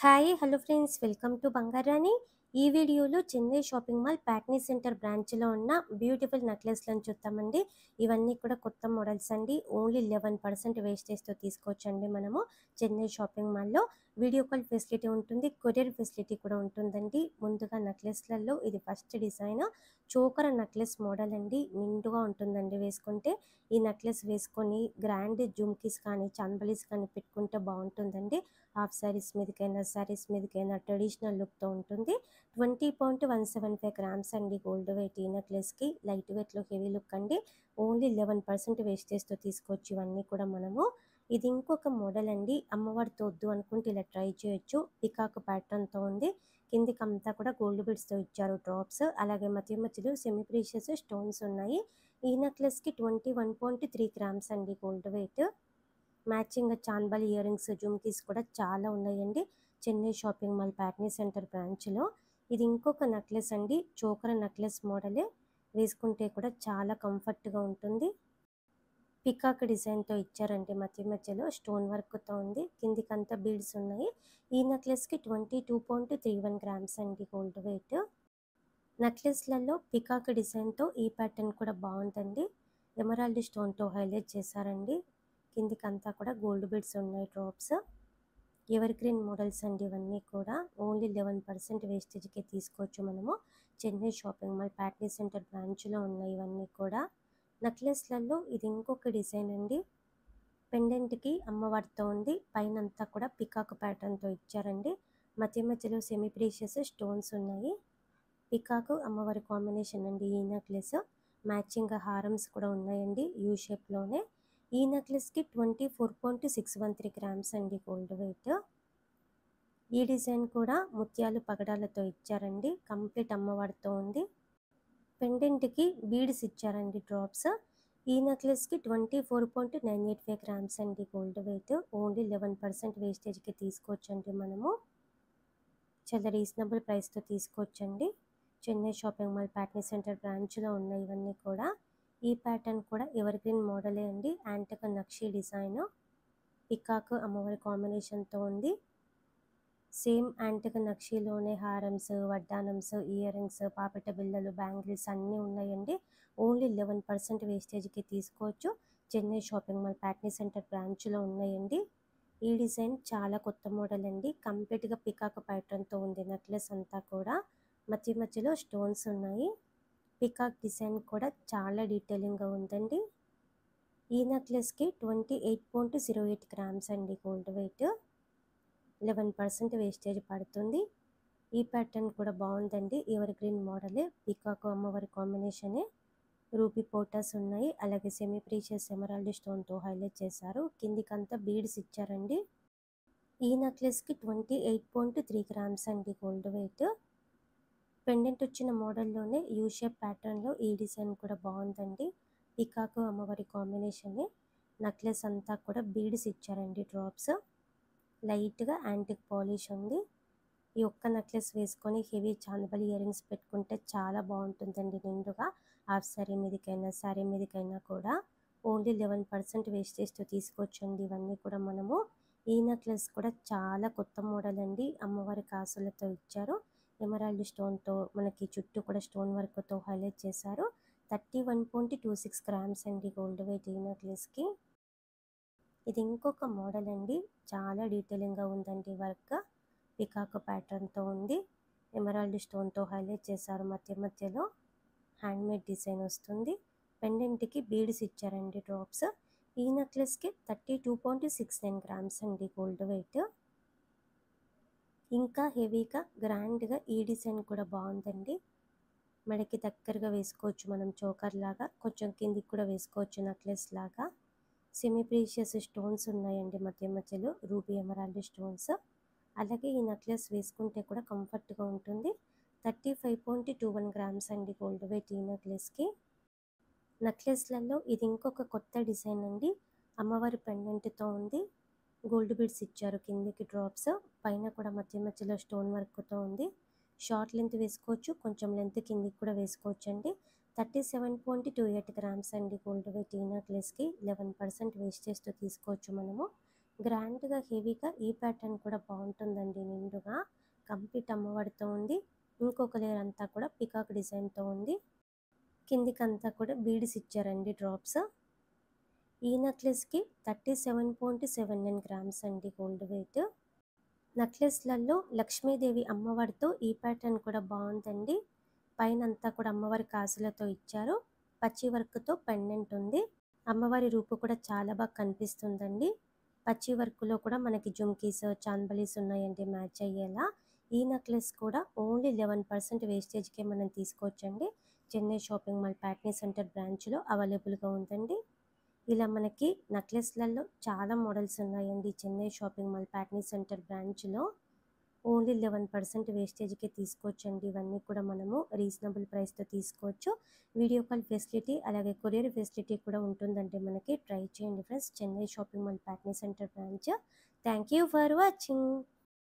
hi hello friends welcome to బంగారాణి ఈ వీడియోలో Chennai shopping mall Patny centre బ్రాంచ్లో ఉన్న బ్యూటిఫుల్ నెక్లెస్లను చూద్దామండి ఇవన్నీ కూడా కొత్త మోడల్స్ అండి ఓన్లీ లెవెన్ పర్సెంట్ వేస్టేజ్తో తీసుకోవచ్చండి మనము చెన్నై షాపింగ్ మాల్లో వీడియో కాల్ ఫెసిలిటీ ఉంటుంది కొరియర్ ఫెసిలిటీ కూడా ఉంటుందండి ముందుగా నెక్లెస్లలో ఇది first design choker necklace model అండి నిండుగా ఉంటుందండి వేసుకుంటే ఈ నెక్లెస్ వేసుకొని గ్రాండ్ జుమ్కీస్ కానీ చాంబలీస్ కానీ పెట్టుకుంటే బాగుంటుందండి హాఫ్ శారీస్ మీదకైనా శారీస్ మీదకైనా ట్రెడిషనల్ లుక్తో ఉంటుంది twenty point one seven five grams అండి గోల్డ్ వెయిట్ ఈ నెక్లెస్కి లైట్ వెయిట్లో హెవీ లుక్ అండి ఓన్లీ లెవెన్ పర్సెంట్ వేస్టేజ్తో తీసుకోవచ్చు ఇవన్నీ కూడా మనము ఇది ఇంకొక మోడల్ అండి అమ్మవారితో వద్దు అనుకుంటే ఇలా ట్రై చేయొచ్చు పికాక్ ప్యాటర్న్తో ఉంది కిందికి అంతా కూడా గోల్డ్ బీడ్స్తో ఇచ్చారు డ్రాప్స్ అలాగే మధ్య మధ్యలో సెమీ ప్రీషియస్ స్టోన్స్ ఉన్నాయి ఈ నెక్లెస్కి twenty one point three grams అండి గోల్డ్ వెయిట్ మ్యాచింగ్ చాన్బల్ ఇయర్ రింగ్స్ జుమ్కీస్ కూడా చాలా ఉన్నాయండి Chennai shopping mall Patny centre బ్రాంచ్లో ఇది ఇంకొక నెక్లెస్ అండి చోకర నెక్లెస్ మోడలే వేసుకుంటే కూడా చాలా కంఫర్ట్గా ఉంటుంది పికాక్ డిజైన్తో ఇచ్చారండి మధ్య మధ్యలో స్టోన్ వర్క్తో ఉంది కిందికంతా బీడ్స్ ఉన్నాయి ఈ నెక్లెస్కి twenty two point three one grams అండి గోల్డ్ వెయిట్ నెక్లెస్లలో పికాక్ డిజైన్తో ఈ ప్యాటర్న్ కూడా బాగుందండి ఎమరాల్డ్ స్టోన్తో హైలైట్ చేశారండి కిందికంతా కూడా గోల్డ్ బీడ్స్ ఉన్నాయి డ్రాప్స్ ఎవర్ గ్రీన్ మోడల్స్ అండి ఇవన్నీ కూడా ఓన్లీ లెవెన్ పర్సెంట్ వేస్టేజ్కి తీసుకోవచ్చు మనము Chennai shopping mall Patny centre బ్రాంచ్లో ఉన్నాయి ఇవన్నీ కూడా నెక్లెస్లలో ఇది ఇంకొక డిజైన్ అండి పెండెంట్కి అమ్మవారితో ఉంది పైన అంతా కూడా పికాక్ ప్యాటర్న్తో ఇచ్చారండి మధ్య మధ్యలో సెమీ ప్రీషియస్ స్టోన్స్ ఉన్నాయి పికాక్ అమ్మవారి కాంబినేషన్ అండి ఈ నెక్లెస్ మ్యాచింగ్ హారమ్స్ కూడా ఉన్నాయండి యూ షేప్లోనే ఈ నెక్లెస్కి twenty four point six one three grams అండి గోల్డ్ వెయిట్ ఈ డిజైన్ కూడా ముత్యాలు పగడాలతో ఇచ్చారండి కంప్లీట్ అమ్మవారితో ఉంది పెండెంట్కి బీడ్స్ ఇచ్చారండి డ్రాప్స్ ఈ నెక్లెస్కి twenty four point nine eight five grams అండి gold weight only eleven percent వేస్టేజ్కి తీసుకోవచ్చండి మనము చాలా రీజనబుల్ ప్రైస్తో తీసుకోవచ్చండి Chennai shopping mall Patny centre బ్రాంచ్లో ఉన్నాయి ఇవన్నీ కూడా ఈ ప్యాటర్న్ కూడా ఎవర్ గ్రీన్ మోడలే అండి యాంటక నక్షి డిజైన్ పికాక్ అమ్మవారి కాంబినేషన్తో ఉంది సేమ్ యాంటక నక్షిలోనే హారమ్స్ వడ్డానమ్స్ ఇయర్ రింగ్స్ పాపెట బిళ్ళలు బ్యాంగిల్స్ అన్నీ ఉన్నాయండి ఓన్లీ లెవెన్ పర్సెంట్ వేస్టేజ్కి తీసుకోవచ్చు Chennai shopping mall Patny centre బ్రాంచ్లో ఉన్నాయండి ఈ డిజైన్ చాలా కొత్త మోడల్ అండి కంప్లీట్గా పికాక్ ప్యాటర్న్తో ఉంది నెక్లెస్ అంతా కూడా మధ్య మధ్యలో స్టోన్స్ ఉన్నాయి పికాక్ డిజైన్ కూడా చాలా డీటెయిలింగ్గా ఉందండి ఈ నెక్లెస్కి twenty eight point zero eight grams అండి gold weight eleven percent wastage పడుతుంది ఈ ప్యాటర్న్ కూడా బాగుందండి ఎవర్ గ్రీన్ మోడలే పికాక్ అమ్మవారి కాంబినేషనే రూపీ పోటాస్ ఉన్నాయి అలాగే సెమీ ప్రీషియస్ ఎమరాల్డ్ స్టోన్తో హైలైట్ చేశారు కిందికంతా బీడ్స్ ఇచ్చారండి ఈ నెక్లెస్కి twenty eight point three grams అండి గోల్డ్ వెయిట్ పెండెంట్ వచ్చిన మోడల్లోనే యూ షేప్ ప్యాటర్న్లో ఈ డిజైన్ కూడా బాగుందండి పికాకు అమ్మవారి కాంబినేషనే నెక్లెస్ అంతా కూడా బీడ్స్ ఇచ్చారండి డ్రాప్స్ లైట్గా యాంటిక్ పాలిష్ ఉంది ఈ ఒక్క నెక్లెస్ వేసుకొని హెవీ చాందబల్ ఇయర్ రింగ్స్ పెట్టుకుంటే చాలా బాగుంటుందండి నిండుగా హాఫ్ శారీ మీదకైనా శారీ మీదకైనా కూడా ఓన్లీ లెవెన్ పర్సెంట్ వేస్టేజ్తో తీసుకోవచ్చండి ఇవన్నీ కూడా మనము ఈ నెక్లెస్ కూడా చాలా కొత్త మోడల్ అండి అమ్మవారి కాసులతో ఇచ్చారు ఎమరాల్డ్ స్టోన్తో మనకి చుట్టూ కూడా స్టోన్ వర్క్తో హైలైట్ చేశారు thirty one point two six grams అండి గోల్డ్ వెయిట్ ఈ నెక్లెస్కి ఇది ఇంకొక మోడల్ అండి చాలా డీటెయిలింగ్గా ఉందండి వర్క్ పికాక్ ప్యాటర్న్తో ఉంది ఎమరాల్డ్ స్టోన్తో హైలైట్ చేశారు మధ్య మధ్యలో హ్యాండ్మేడ్ డిజైన్ వస్తుంది పెండెంట్కి బీడ్స్ ఇచ్చారండి డ్రాప్స్ ఈ నెక్లెస్కి thirty two point six nine grams అండి గోల్డ్ వెయిట్ ఇంకా హెవీగా గ్రాండ్గా ఈ డిజైన్ కూడా బాగుందండి మెడకి దగ్గరగా వేసుకోవచ్చు మనం చోకర్ లాగా కొంచెం కిందికి కూడా వేసుకోవచ్చు నెక్లెస్ లాగా సెమీ ప్రీషియస్ స్టోన్స్ ఉన్నాయండి మధ్య మధ్యలో రూబీ ఎమరాల్డ్ స్టోన్స్ అలాగే ఈ నెక్లెస్ వేసుకుంటే కూడా కంఫర్ట్గా ఉంటుంది thirty five point two one grams అండి గోల్డ్ వెయిట్ ఈ నెక్లెస్కి నెక్లెస్లలో ఇది ఇంకొక కొత్త డిజైన్ అండి అమ్మవారి పెండెంట్తో ఉంది గోల్డ్ బీడ్స్ ఇచ్చారు కిందికి డ్రాప్స్ పైన కూడా మధ్య మధ్యలో స్టోన్ వర్క్తో ఉంది షార్ట్ లెంత్ వేసుకోవచ్చు కొంచెం లెంత్ కిందికి కూడా వేసుకోవచ్చు అండి thirty seven point two eight grams అండి గోల్డ్ వెయిట్ ఈ నెక్లెస్కి లెవెన్ పర్సెంట్ వేస్టేజ్తో తీసుకోవచ్చు మనము గ్రాండ్గా హెవీగా ఈ ప్యాటర్న్ కూడా బాగుంటుందండి నిండుగా కంప్లీట్ అమ్మవారితో ఉంది ఇంకొక లేయర్ అంతా కూడా పికాక్ డిజైన్తో ఉంది కిందికంతా కూడా బీడ్స్ ఇచ్చారండి డ్రాప్స్ ఈ నెక్లెస్కి thirty seven point seven nine grams అండి గోల్డ్ వెయిట్ నెక్లెస్లలో లక్ష్మీదేవి అమ్మవారితో ఈ ప్యాటర్న్ కూడా బాగుందండి పైన అంతా కూడా అమ్మవారి కాసులతో ఇచ్చారు పచ్చి వర్క్తో పెండెంట్ ఉంది అమ్మవారి రూపు కూడా చాలా బాగా కనిపిస్తుందండి పచ్చి వర్క్లో కూడా మనకి జుమ్కీస్ చాన్బలీస్ ఉన్నాయండి మ్యాచ్ అయ్యేలా ఈ నెక్లెస్ కూడా ఓన్లీ లెవెన్ పర్సెంట్ వేస్టేజ్కే మనం తీసుకోవచ్చండి Chennai shopping mall Patny centre బ్రాంచ్లో అవైలబుల్గా ఉందండి ఇలా మనకి నెక్లెస్లలో చాలా మోడల్స్ ఉన్నాయండి Chennai shopping mall Patny centre బ్రాంచ్లో ఓన్లీ లెవెన్ పర్సెంట్ వేస్టేజ్కే తీసుకోవచ్చండి ఇవన్నీ కూడా మనము రీజనబుల్ ప్రైస్తో తీసుకోవచ్చు వీడియో కాల్ ఫెసిలిటీ అలాగే కొరియర్ ఫెసిలిటీ కూడా ఉంటుందండి మనకి ట్రై చేయండి friends Chennai shopping mall Patny centre branch thank you for watching